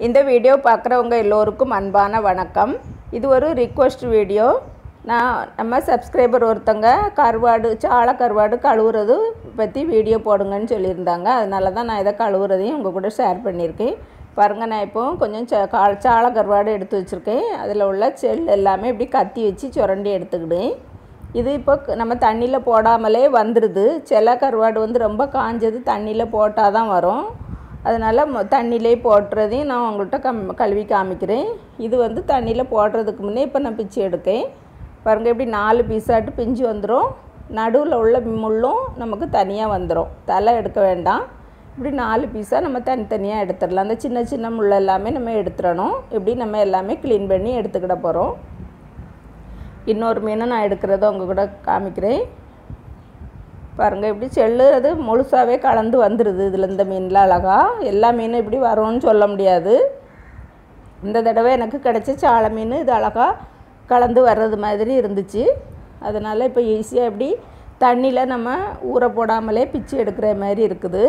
இந்த வீடியோ பார்க்குறவங்க எல்லோருக்கும் அன்பான வணக்கம் இது ஒரு ரிக்வெஸ்ட் வீடியோ நான் நம்ம சப்ஸ்கிரைபர் ஒருத்தங்க கருவாடு சால கருவாடு கழுவுறது பற்றி வீடியோ போடுங்கன்னு சொல்லியிருந்தாங்க அதனால தான் நான் இதை கழுவுறதையும் உங்கள் கூட ஷேர் பண்ணியிருக்கேன் பாருங்கள் நான் இப்போ கொஞ்சம் ச கா சால கருவாடு எடுத்து வச்சுருக்கேன் அதில் உள்ள செல் எல்லாமே இப்படி கத்தி வச்சு சுரண்டி எடுத்துக்கிட்டேன் இது இப்போ க- நம்ம தண்ணியில் போடாமலே வந்துடுது சில கருவாடு வந்து ரொம்ப காஞ்சது தண்ணியில் போட்டால் தான் வரும் அதனால் மொ- தண்ணியிலே போட்டுறதையும் நான் உங்கள்கிட்ட கம் கழுவி காமிக்கிறேன் இது வந்து தண்ணியில் போடுறதுக்கு முன்னே இப்போ நான் பிச்சு எடுக்கேன் பாருங்க இப்படி நாலு பீஸாட்டு பிஞ்சு வந்துடும் நடுவில் உள்ள முள்ளும் நமக்கு தனியாக வந்துடும் தலை எடுக்க வேண்டாம் இப்படி நாலு பீஸாக நம்ம தனித்தனியாக எடுத்துடலாம் அந்த சின்ன சின்ன முள் எல்லாமே நம்ம எடுத்துடணும் இப்படி நம்ம எல்லாமே க்ளீன் பண்ணி எடுத்துக்கிட போகிறோம் இன்னொரு மீனை நான் எடுக்கிறத உங்கள் கூட காமிக்கிறேன் பாருங்கள் இப்படி செல்லு அது முழுசாகவே கலந்து வந்துடுது இதில் இந்த மீனில் அழகா எல்லா மீனும் இப்படி வரும்னு சொல்ல முடியாது இந்த தடவை எனக்கு கிடைச்ச சால மீன் இது அழகா கலந்து வர்றது மாதிரி இருந்துச்சு அதனால் இப்போ ஈஸியாக இப்படி தண்ணியில் நம்ம ஊற போடாமலே பிச்சு எடுக்கிற மாதிரி இருக்குது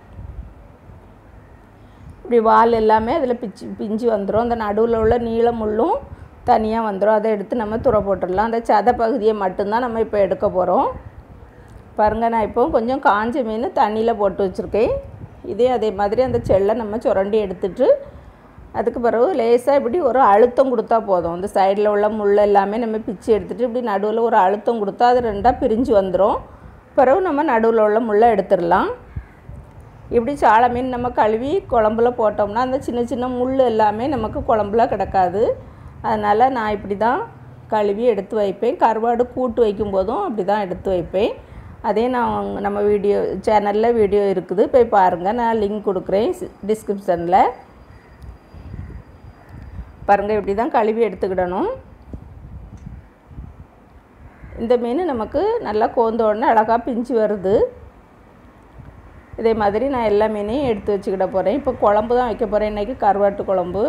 இப்படி வால் எல்லாமே அதில் பிச்சு பிஞ்சு வந்துடும் அந்த நடுவில் உள்ள நீள முள்ளும் தனியாக வந்துடும் அதை எடுத்து நம்ம துற போட்டுடலாம் அந்த சதை பகுதியை மட்டும்தான் நம்ம இப்போ எடுக்க போகிறோம் பாருங்கள் நான் இப்போ கொஞ்சம் காஞ்ச மீன் தண்ணியில் போட்டு வச்சுருக்கேன் இதே அதே மாதிரி அந்த செல்லை நம்ம சுரண்டி எடுத்துட்டு அதுக்கு பிறகு லேசாக இப்படி ஒரு அழுத்தம் கொடுத்தா போதும் இந்த சைடில் உள்ள முள் எல்லாமே நம்ம பிச்சு எடுத்துட்டு இப்படி நடுவில் ஒரு அழுத்தம் கொடுத்தா அது ரெண்டாக பிரிஞ்சு வந்துடும் பிறகு நம்ம நடுவில் உள்ள முள்ளை எடுத்துடலாம் இப்படி சால மீன் நம்ம கழுவி குழம்புல போட்டோம்னா அந்த சின்ன சின்ன முள் எல்லாமே நமக்கு குழம்புல கிடக்காது அதனால் நான் இப்படி தான் கழுவி எடுத்து வைப்பேன் கருவாடு கூட்டு வைக்கும்போதும் அப்படி தான் எடுத்து வைப்பேன் அதே நான் நம்ம வீடியோ சேனலில் வீடியோ இருக்குது போய் பாருங்கள் நான் லிங்க் கொடுக்குறேன் டிஸ்கிரிப்ஷனில் பாருங்கள் இப்படி தான் கழுவி எடுத்துக்கிடணும் இந்த மீன் நமக்கு நல்லா கோந்த உடனே அழகாக பிஞ்சு வருது இதே மாதிரி நான் எல்லா மீனையும் எடுத்து வச்சுக்கிட போகிறேன் இப்போ குழம்பு தான் வைக்க போகிறேன் இன்றைக்கி கருவாட்டு குழம்பு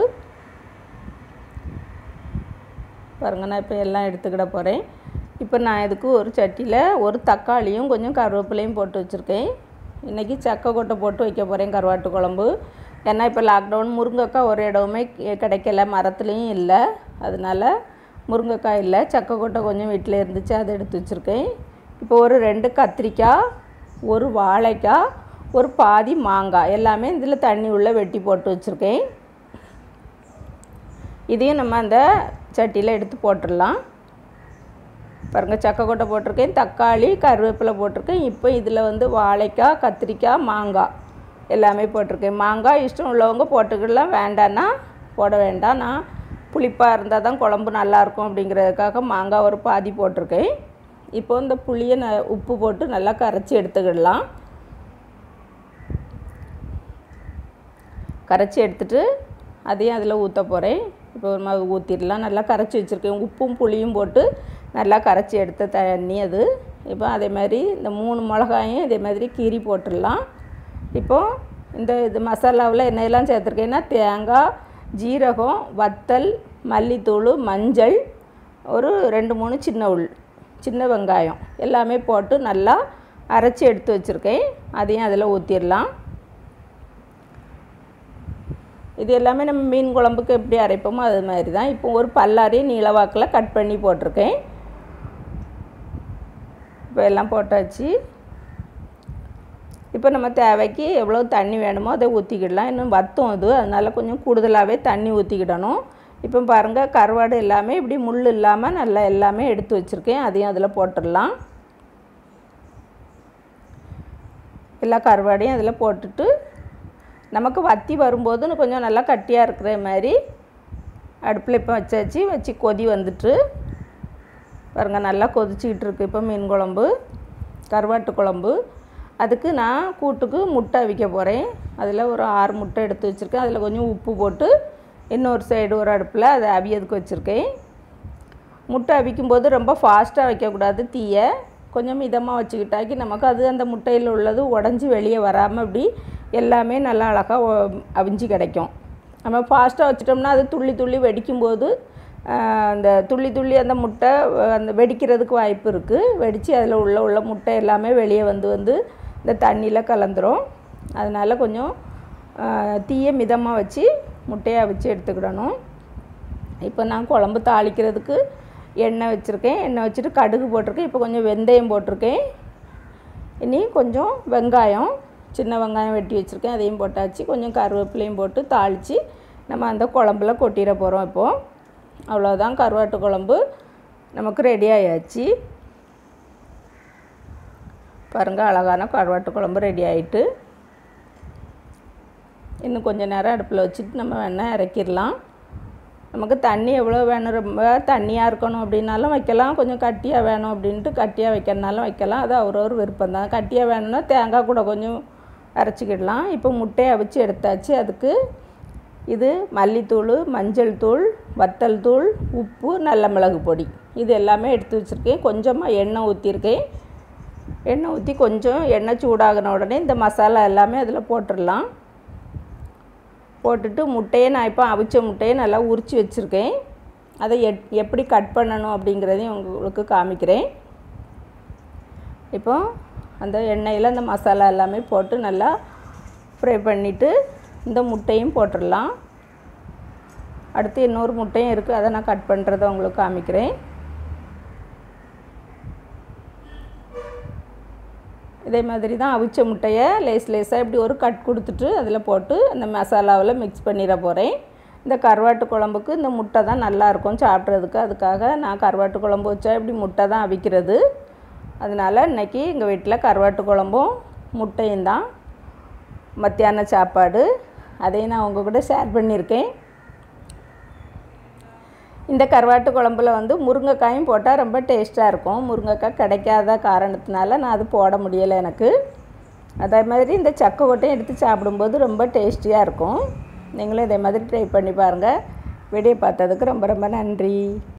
பாருங்க நான் இப்போ எல்லாம் எடுத்துக்கிட போகிறேன் இப்போ நான் இதுக்கு ஒரு சட்டியில் ஒரு தக்காளியும் கொஞ்சம் கருவேப்பிலையும் போட்டு வச்சுருக்கேன் இன்றைக்கி சக்கை கொட்டை போட்டு வைக்க போகிறேன் கருவாட்டு குழம்பு ஏன்னா இப்போ லாக்டவுன் முருங்கைக்காய் ஒரு இடமுமே கி- கிடைக்கல மரத்துலேயும் இல்லை அதனால முருங்கைக்காய் இல்லை சக்கை கொட்டை கொஞ்சம் வீட்டில் இருந்துச்சு அதை எடுத்து வச்சுருக்கேன் இப்போ ஒரு ரெண்டு கத்திரிக்காய் ஒரு வாழைக்காய் ஒரு பாதி மாங்காய் எல்லாமே இதில் தண்ணி உள்ள வெட்டி போட்டு வச்சுருக்கேன் இதையும் நம்ம அந்த சட்டியில் எடுத்து போட்டுடலாம் பாருங்கள் சக்கை போட்டிருக்கேன் தக்காளி கருவேப்பிலை போட்டிருக்கேன் இப்போ இதில் வந்து வாழைக்காய் கத்திரிக்காய் மாங்காய் எல்லாமே போட்டிருக்கேன் மாங்காய் இஷ்டம் உள்ளவங்க போட்டுக்கலாம் வேண்டான்னா போட வேண்டாம் நான் புளிப்பாக இருந்தால் தான் குழம்பு நல்லாயிருக்கும் அப்படிங்கிறதுக்காக மாங்காய் ஒரு பாதி போட்டிருக்கேன் இப்போ இந்த புளியை ந உப்பு போட்டு நல்லா கரைச்சி எடுத்துக்கிடலாம் கரைச்சி எடுத்துட்டு அதையும் அதில் ஊற்ற போகிறேன் இப்போ ஒரு மாதிரி ஊற்றிடலாம் நல்லா கரைச்சி வச்சுருக்கேன் உப்பும் புளியும் போட்டு நல்லா கரைச்சி எடுத்த தண்ணி அது இப்போ அதே மாதிரி இந்த மூணு மிளகாயும் இதே மாதிரி கீரி போட்டுடலாம் இப்போ இந்த இது மசாலாவில் என்னெல்லாம் சேர்த்துருக்கேன்னா தேங்காய் ஜீரகம் வத்தல் மல்லித்தூள் மஞ்சள் ஒரு ரெண்டு மூணு சின்ன உள் சின்ன வெங்காயம் எல்லாமே போட்டு நல்லா அரைச்சி எடுத்து வச்சுருக்கேன் அதையும் அதில் ஊற்றிடலாம் இது எல்லாமே நம்ம மீன் குழம்புக்கு எப்படி அரைப்போமோ அது மாதிரி தான் இப்போ ஒரு பல்லாரி நீளவாக்கில் கட் பண்ணி போட்டிருக்கேன் இப்போ எல்லாம் போட்டாச்சு இப்போ நம்ம தேவைக்கு எவ்வளோ தண்ணி வேணுமோ அதை ஊற்றிக்கிடலாம் இன்னும் வத்தும் அது அதனால் கொஞ்சம் கூடுதலாகவே தண்ணி ஊற்றிக்கிடணும் இப்போ பாருங்கள் கருவாடு எல்லாமே இப்படி முள் இல்லாமல் நல்லா எல்லாமே எடுத்து வச்சுருக்கேன் அதையும் அதில் போட்டுடலாம் எல்லா கருவாடையும் அதில் போட்டுட்டு நமக்கு வத்தி வரும்போது இன்னும் கொஞ்சம் நல்லா கட்டியாக இருக்கிற மாதிரி அடுப்பில் இப்போ வச்சாச்சு வச்சு கொதி வந்துட்டு பாருங்கள் நல்லா கொதிச்சிக்கிட்டு இருக்கு இப்போ மீன் குழம்பு கருவாட்டு குழம்பு அதுக்கு நான் கூட்டுக்கு முட்டை அவிக்க போகிறேன் அதில் ஒரு ஆறு முட்டை எடுத்து வச்சுருக்கேன் அதில் கொஞ்சம் உப்பு போட்டு இன்னொரு சைடு ஒரு அடுப்பில் அதை அவியதுக்கு வச்சுருக்கேன் முட்டை அவிக்கும்போது ரொம்ப ஃபாஸ்ட்டாக வைக்கக்கூடாது தீயை கொஞ்சம் மிதமாக வச்சுக்கிட்டாக்கி நமக்கு அது அந்த முட்டையில் உள்ளது உடஞ்சி வெளியே வராமல் இப்படி எல்லாமே நல்லா அழகாக அவிஞ்சு கிடைக்கும் நம்ம ஃபாஸ்ட்டாக வச்சிட்டோம்னா அது துள்ளி துள்ளி வெடிக்கும்போது ஆஹ், அந்த துள்ளி துள்ளி அந்த முட்டை அஹ், அந்த வெடிக்கிறதுக்கு வாய்ப்பு இருக்குது வெடித்து அதில் உள்ள உள்ள முட்டை எல்லாமே வெளியே வந்து வந்து இந்த தண்ணியில் கலந்துரும் அதனால் கொஞ்சம் ஆஹ், தீயை மிதமாக வச்சு முட்டையை அவிச்சு எடுத்துக்கிடணும் இப்போ நான் குழம்பு தாளிக்கிறதுக்கு எண்ணெய் வச்சுருக்கேன் எண்ணெய் வச்சுட்டு கடுகு போட்டிருக்கேன் இப்போ கொஞ்சம் வெந்தயம் போட்டிருக்கேன் இனி கொஞ்சம் வெங்காயம் சின்ன வெங்காயம் வெட்டி வச்சுருக்கேன் அதையும் போட்டாச்சு கொஞ்சம் கருவேப்பிலையும் போட்டு தாளித்து நம்ம அந்த குழம்புல கொட்டிட போகிறோம் இப்போது அவ்வளோதான் கருவாட்டு குழம்பு நமக்கு ரெடி ஆயாச்சு பாருங்கள் அழகான கருவாட்டு குழம்பு ரெடி ஆகிட்டு இன்னும் கொஞ்சம் நேரம் அடுப்பில் வச்சுட்டு நம்ம வேணால் இறக்கிடலாம் நமக்கு தண்ணி எவ்வளோ வேணும் ரொம்ப தண்ணியாக இருக்கணும் அப்படின்னாலும் வைக்கலாம் கொஞ்சம் கட்டியாக வேணும் அப்படின்ட்டு கட்டியாக வைக்கிறனாலும் வைக்கலாம் அது அவரவர் விருப்பம் தான் கட்டியாக வேணும்னா தேங்காய் கூட கொஞ்சம் அரைச்சிக்கிடலாம் இப்போ முட்டையை அவிச்சு எடுத்தாச்சு அதுக்கு இது மல்லித்தூள் மஞ்சள் தூள் வத்தல் தூள் உப்பு நல்ல மிளகு பொடி இது எல்லாமே எடுத்து வச்சுருக்கேன் கொஞ்சமாக எண்ணெய் ஊற்றிருக்கேன் எண்ணெய் ஊற்றி கொஞ்சம் எண்ணெய் சூடாகின உடனே இந்த மசாலா எல்லாமே அதில் போட்டுடலாம் போட்டுட்டு முட்டையை நான் இப்போ அவிச்ச முட்டையை நல்லா உரித்து வச்சுருக்கேன் அதை எட் எப்படி கட் பண்ணணும் அப்படிங்கிறதையும் உங்களுக்கு காமிக்கிறேன் இப்போ அந்த எண்ணெயில் அந்த மசாலா எல்லாமே போட்டு நல்லா ஃப்ரை பண்ணிவிட்டு இந்த முட்டையும் போட்டுடலாம் அடுத்து இன்னொரு முட்டையும் இருக்குது அதை நான் கட் பண்ணுறதை உங்களுக்கு காமிக்கிறேன் இதே மாதிரி தான் அவிச்ச முட்டையை லேஸ் லேஸாக இப்படி ஒரு கட் கொடுத்துட்டு அதில் போட்டு அந்த மசாலாவில் மிக்ஸ் பண்ணிட போகிறேன் இந்த கருவாட்டு குழம்புக்கு இந்த முட்டை தான் நல்லாயிருக்கும் சாப்பிட்றதுக்கு அதுக்காக நான் கருவாட்டு குழம்பு வச்சா இப்படி முட்டை தான் அவிக்கிறது அதனால் இன்றைக்கி எங்கள் வீட்டில் கருவாட்டு குழம்பும் முட்டையும் தான் மத்தியான சாப்பாடு அதையும் நான் உங்கள் கூட ஷேர் பண்ணியிருக்கேன் இந்த கருவாட்டு குழம்புல வந்து முருங்கைக்காயும் போட்டால் ரொம்ப டேஸ்ட்டாக இருக்கும் முருங்கைக்காய் கிடைக்காத காரணத்தினால நான் அது போட முடியலை எனக்கு அதே மாதிரி இந்த சக்கை கொட்டையும் எடுத்து சாப்பிடும்போது ரொம்ப டேஸ்டியாக இருக்கும் நீங்களும் இதே மாதிரி ட்ரை பண்ணி பாருங்கள் வீடியோ பார்த்ததுக்கு ரொம்ப ரொம்ப நன்றி